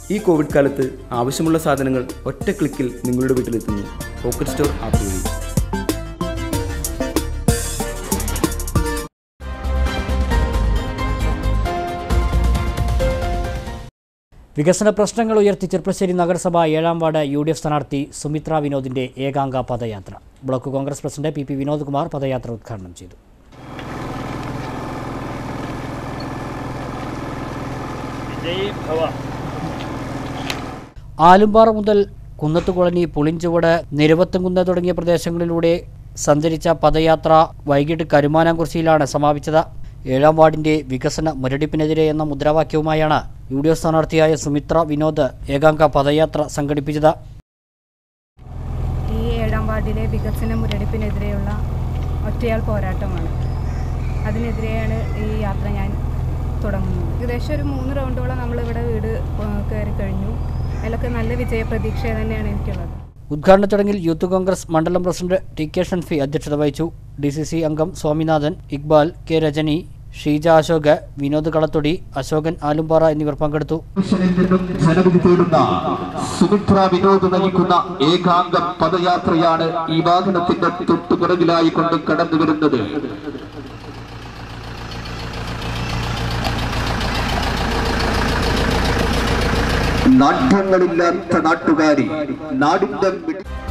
ഈ കോവിഡ് കാലത്ത് ആവശ്യമുള്ള സാധനങ്ങൾ ഒറ്റ ക്ലിക്കിൽ നിങ്ങളുടെ വീട്ടിലെത്തുന്നു പോക്കറ്റ് സ്റ്റോർ ആപ്പ് വഴി വികസന പ്രശ്നങ്ങൾ ഉയർത്തി ചെർപ്പശ്ശേരി നഗരസഭ ഏഴാം വാർഡ് യു ഡി എഫ് സ്ഥാനാർത്ഥി സുമിത്ര വിനോദിന്റെ ഏകാംഗ പദയാത്ര block Congress president P P Vinod Kumar പദയാത്ര ഉദ്ഘാടനം ചെയ്തു ആലുംപാറ മുതൽ കുന്നത്ത് കോളനി പുളിഞ്ചുവട് നിരവത്തുംകുന്ന് തുടങ്ങിയ പ്രദേശങ്ങളിലൂടെ സഞ്ചരിച്ച പദയാത്ര വൈകിട്ട് കരുമാനാംകുറിശ്ശിയിലാണ് സമാപിച്ചത് ഏഴാം വാർഡിന്റെ വികസന മുരടിപ്പിനെതിരെ എന്ന മുദ്രാവാക്യവുമായാണ് യു ഡി എഫ് സ്ഥാനാർത്ഥിയായ സുമിത്ര വിനോദ് ഏകാംഗ പദയാത്ര സംഘടിപ്പിച്ചത് ഈ ഏഴാം വാർഡിലെ വികസന മുരടിപ്പിനെതിരെയുള്ള ഒറ്റയാൾ പോരാട്ടമാണ് അതിനെതിരെയാണ് ഈ യാത്ര ഞാൻ തുടങ്ങുന്നത് ഏകദേശം ഒരു മൂന്ന് റൗണ്ടോളം നമ്മളിവിടെ വീട് ഏഹ്, കയറി കഴിഞ്ഞു അതിലൊക്കെ നല്ല വിജയപ്രതീക്ഷ തന്നെയാണ് എനിക്കുള്ളത് ഉദ്ഘാടന ചടങ്ങിൽ യൂത്ത് കോൺഗ്രസ് മണ്ഡലം പ്രസിഡന്റ് ടി കെ ഷൻഫി അധ്യക്ഷത വഹിച്ചു ഡി സി സി അംഗം സ്വാമിനാഥൻ ഇക്ബാൽ കെ രജനി ഷീജ അശോക് വിനോദ് കളത്തൊടി അശോകൻ ആലുംപാറ എന്നിവർ പങ്കെടുത്തു കമ്മീഷനിൽ നിന്നും ജനവിധി തേടുന്ന സുമിത്ര വിനോദ് നയിക്കുന്ന ഏകാംഗ പദയാത്രയാണ് ഈ വാഹനത്തിന്റെ തൊട്ടുപിറകിലായി കൊണ്ട് കടന്നു വരുന്നത് നാട്യങ്ങളില്ലാത്ത നാട്ടുകാരി നാടിന്റെ മിടി-